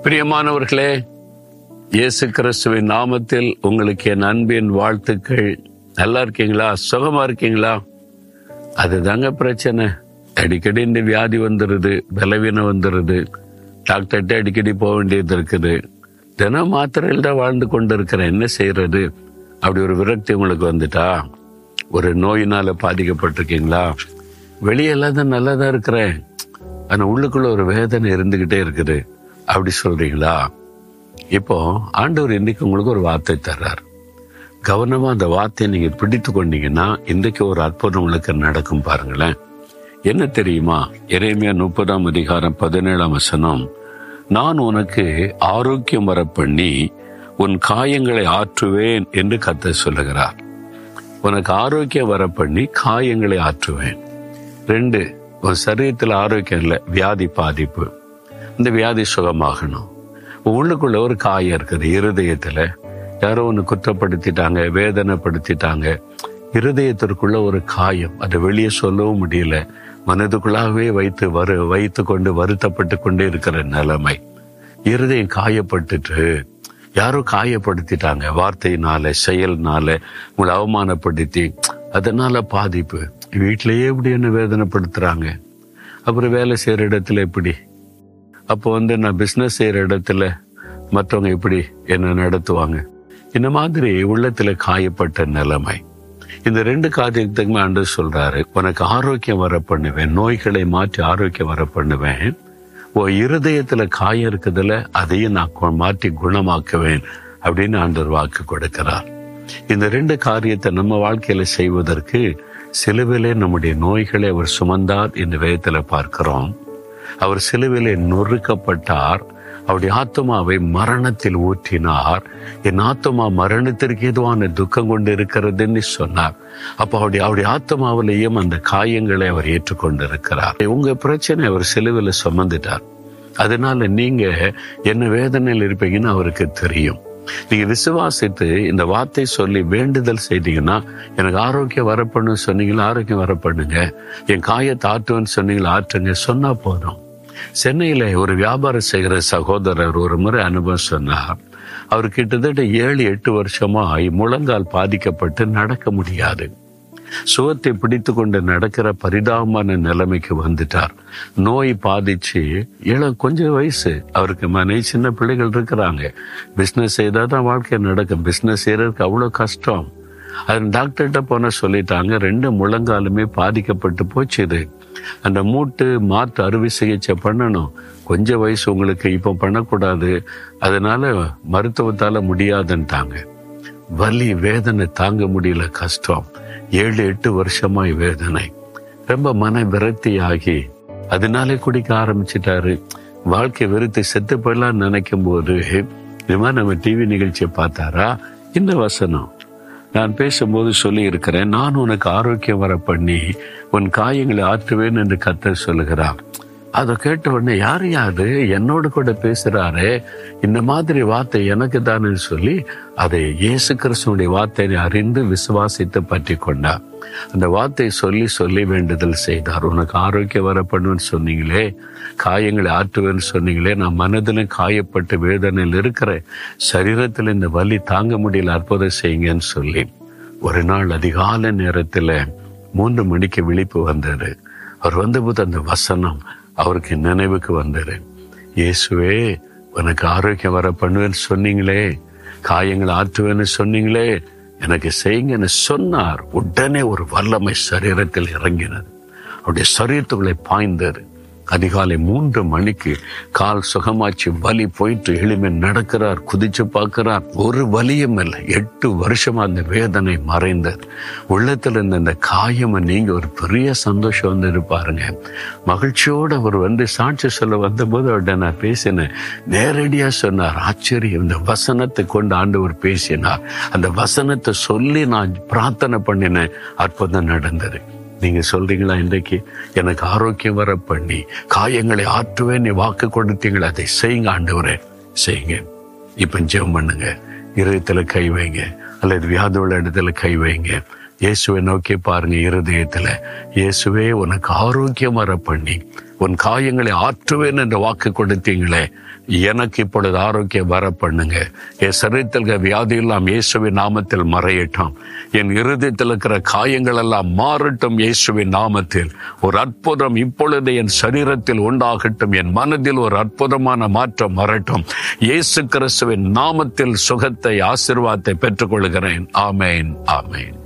பிரியமானவர்களே இயேசு கிறிஸ்துவின் நாமத்தில் உங்களுக்கு என் அன்பின் வாழ்த்துக்கள் நல்லா இருக்கீங்களா சுகமா இருக்கீங்களா அதுதாங்க பிரச்சனை அடிக்கடி இந்த வியாதி வந்துடுது பலவீனம் வந்துடுது டாக்டர்கிட்ட அடிக்கடி போக வேண்டியது இருக்குது தினம் மாத்திரையில் தான் வாழ்ந்து கொண்டு இருக்கிறேன் என்ன செய்யறது அப்படி ஒரு விரக்தி உங்களுக்கு வந்துட்டா ஒரு நோயினால பாதிக்கப்பட்டிருக்கீங்களா வெளியெல்லாம் தான் நல்லா தான் இருக்கிறேன் ஆனா உள்ளுக்குள்ள ஒரு வேதனை இருந்துகிட்டே இருக்குது அப்படி சொல்றீங்களா இப்போ ஆண்டவர் இன்னைக்கு உங்களுக்கு ஒரு வார்த்தை தர்றார் கவனமா அந்த வார்த்தையை நீங்க பிடித்து கொண்டீங்கன்னா இன்றைக்கு ஒரு அற்புதம் உங்களுக்கு நடக்கும் பாருங்களேன் என்ன தெரியுமா எரேமியா முப்பதாம் அதிகாரம் பதினேழாம் வசனம் நான் உனக்கு ஆரோக்கியம் வர பண்ணி உன் காயங்களை ஆற்றுவேன் என்று கத்த சொல்லுகிறார் உனக்கு ஆரோக்கியம் வர பண்ணி காயங்களை ஆற்றுவேன் ரெண்டு உன் சரீரத்தில் ஆரோக்கியம் இல்லை வியாதி பாதிப்பு இந்த வியாதி சுகமாகணும் உள்ளுக்குள்ள ஒரு காயம் இருக்குது இருதயத்துல யாரோ ஒன்று குற்றப்படுத்திட்டாங்க வேதனைப்படுத்திட்டாங்க இருதயத்திற்குள்ள ஒரு காயம் அதை வெளியே சொல்லவும் முடியல மனதுக்குள்ளாகவே வைத்து வரு வைத்து கொண்டு வருத்தப்பட்டு கொண்டே இருக்கிற நிலைமை இருதயம் காயப்பட்டுட்டு யாரோ காயப்படுத்திட்டாங்க வார்த்தையினால செயல்னால உங்களை அவமானப்படுத்தி அதனால பாதிப்பு வீட்டிலேயே இப்படி என்ன வேதனைப்படுத்துறாங்க அப்புறம் வேலை செய்யற இடத்துல எப்படி அப்போ வந்து நான் பிசினஸ் செய்யற இடத்துல மற்றவங்க எப்படி என்ன நடத்துவாங்க இந்த மாதிரி உள்ளத்துல காயப்பட்ட நிலைமை இந்த ரெண்டு காரியத்துக்குமே ஆண்டு சொல்றாரு உனக்கு ஆரோக்கியம் வர பண்ணுவேன் நோய்களை மாற்றி ஆரோக்கியம் வர பண்ணுவேன் உன் இருதயத்துல காயம் இருக்குதுல அதையும் நான் கு- மாற்றி குணமாக்குவேன் அப்படின்னு ஆண்டவர் வாக்கு கொடுக்கிறார் இந்த ரெண்டு காரியத்தை நம்ம வாழ்க்கையில செய்வதற்கு சிலுவிலே நம்முடைய நோய்களை அவர் சுமந்தார் இந்த வேதத்துல பார்க்கிறோம் அவர் சிலுவிலே நொறுக்கப்பட்டார் அவருடைய ஆத்மாவை மரணத்தில் ஊற்றினார் என் ஆத்மா மரணத்திற்கு எதுவான துக்கம் கொண்டு இருக்கிறதுன்னு சொன்னார் அப்ப அவருடைய அவருடைய ஆத்மாவிலேயும் அந்த காயங்களை அவர் ஏற்றுக்கொண்டு இருக்கிறார் உங்க பிரச்சனை அவர் சிலுவில சுமந்துட்டார் அதனால நீங்க என்ன வேதனையில் இருப்பீங்கன்னு அவருக்கு தெரியும் நீங்க விசுவாசித்து இந்த வார்த்தை சொல்லி வேண்டுதல் செய்தீங்கன்னா எனக்கு ஆரோக்கியம் வரப்பண்ணு சொன்னீங்களா ஆரோக்கியம் வரப்பண்ணுங்க என் காயத்தை ஆற்றுவேன்னு சொன்னீங்களா ஆற்றுங்க சொன்னா போதும் சென்னையில ஒரு வியாபாரம் செய்கிற சகோதரர் ஒரு முறை அனுபவம் சொன்னார் அவர் கிட்டத்தட்ட ஏழு எட்டு வருஷமாய் முழங்கால் பாதிக்கப்பட்டு நடக்க முடியாது சுகத்தை பிடித்து கொண்டு நடக்கிற பரிதாபமான நிலைமைக்கு வந்துட்டார் நோய் பாதிச்சு இளம் கொஞ்சம் வயசு அவருக்கு மனைவி சின்ன பிள்ளைகள் இருக்கிறாங்க பிசினஸ் செய்தா தான் வாழ்க்கை நடக்கும் பிசினஸ் செய்யறதுக்கு அவ்வளவு கஷ்டம் அது டாக்டர்கிட்ட போன சொல்லிட்டாங்க ரெண்டு முழங்காலுமே பாதிக்கப்பட்டு போச்சு இது அந்த மூட்டு மாற்று அறுவை சிகிச்சை பண்ணணும் கொஞ்சம் வயசு உங்களுக்கு இப்போ பண்ணக்கூடாது அதனால மருத்துவத்தால முடியாதுன்ட்டாங்க வலி வேதனை தாங்க முடியல கஷ்டம் ஏழு எட்டு வருஷமாய் வேதனை ரொம்ப மன விரக்தியாகி அதனாலே குடிக்க ஆரம்பிச்சிட்டாரு வாழ்க்கை வெறுத்து செத்து போயிடலாம் நினைக்கும் போது இது மாதிரி நம்ம டிவி நிகழ்ச்சியை பார்த்தாரா இந்த வசனம் நான் பேசும்போது சொல்லி இருக்கிறேன் நான் உனக்கு ஆரோக்கியம் வர பண்ணி உன் காயங்களை ஆற்றுவேன் என்று கத்தர் சொல்லுகிறான் அதை கேட்ட உடனே யார் யாது என்னோடு கூட பேசுறாரே இந்த மாதிரி வார்த்தை எனக்கு தானே சொல்லி அதை இயேசு கிறிஸ்துவனுடைய வார்த்தையை அறிந்து விசுவாசித்து பற்றி கொண்டார் அந்த வார்த்தையை சொல்லி சொல்லி வேண்டுதல் செய்தார் உனக்கு ஆரோக்கியம் வர பண்ணுவேன்னு சொன்னீங்களே காயங்களை ஆற்றுவேன்னு சொன்னீங்களே நான் மனதிலும் காயப்பட்டு வேதனையில் இருக்கிறேன் சரீரத்தில் இந்த வலி தாங்க முடியல அற்புதம் செய்யுங்கன்னு சொல்லி ஒரு நாள் அதிகாலை நேரத்துல மூன்று மணிக்கு விழிப்பு வந்தாரு அவர் வந்தபோது அந்த வசனம் அவருக்கு நினைவுக்கு வந்தாரு இயேசுவே உனக்கு ஆரோக்கியம் வர பண்ணுவேன்னு சொன்னீங்களே காயங்களை ஆற்றுவேன்னு சொன்னீங்களே எனக்கு செய்யுங்கன்னு சொன்னார் உடனே ஒரு வல்லமை சரீரத்தில் இறங்கினது அவருடைய சரீரத்துக்குள்ளே பாய்ந்தது அதிகாலை மூன்று மணிக்கு கால் சுகமாச்சு வலி போயிட்டு எளிமை நடக்கிறார் குதிச்சு பார்க்கிறார் ஒரு வலியும் இல்லை எட்டு வருஷமா அந்த வேதனை மறைந்தது உள்ளத்துல இருந்த அந்த காயம் நீங்க ஒரு பெரிய சந்தோஷம் வந்து இருப்பாருங்க மகிழ்ச்சியோடு அவர் வந்து சாட்சி சொல்ல வந்தபோது அவர்கிட்ட நான் பேசினேன் நேரடியா சொன்னார் ஆச்சரியம் இந்த வசனத்தை கொண்டு ஆண்டவர் பேசினார் அந்த வசனத்தை சொல்லி நான் பிரார்த்தனை பண்ணினேன் அற்புதம் நடந்தது நீங்க சொல்றீங்களா இன்றைக்கு எனக்கு ஆரோக்கியம் வர பண்ணி காயங்களை ஆற்றுவேன் நீ வாக்கு கொடுத்தீங்களா அதை செய்யுங்க ஆண்டவரே செய்யுங்க இப்ப ஜெபம் பண்ணுங்க இருதயத்துல கை வைங்க அல்லது வியாதி உள்ள இடத்துல கை வைங்க இயேசுவை நோக்கி பாருங்க இருதயத்துல இயேசுவே உனக்கு ஆரோக்கியம் வர பண்ணி உன் காயங்களை ஆற்றுவேன் என்ற வாக்கு கொடுத்தீங்களே எனக்கு இப்பொழுது ஆரோக்கியம் வர பண்ணுங்க என் சரீரத்தில் இருக்கிற வியாதி எல்லாம் இயேசுவின் நாமத்தில் மறையட்டும் என் இருதயத்தில் இருக்கிற காயங்கள் எல்லாம் மாறட்டும் இயேசுவின் நாமத்தில் ஒரு அற்புதம் இப்பொழுது என் சரீரத்தில் உண்டாகட்டும் என் மனதில் ஒரு அற்புதமான மாற்றம் வரட்டும் இயேசு கிறிஸ்துவின் நாமத்தில் சுகத்தை ஆசிர்வாதத்தை பெற்றுக்கொள்கிறேன் ஆமேன் ஆமேன்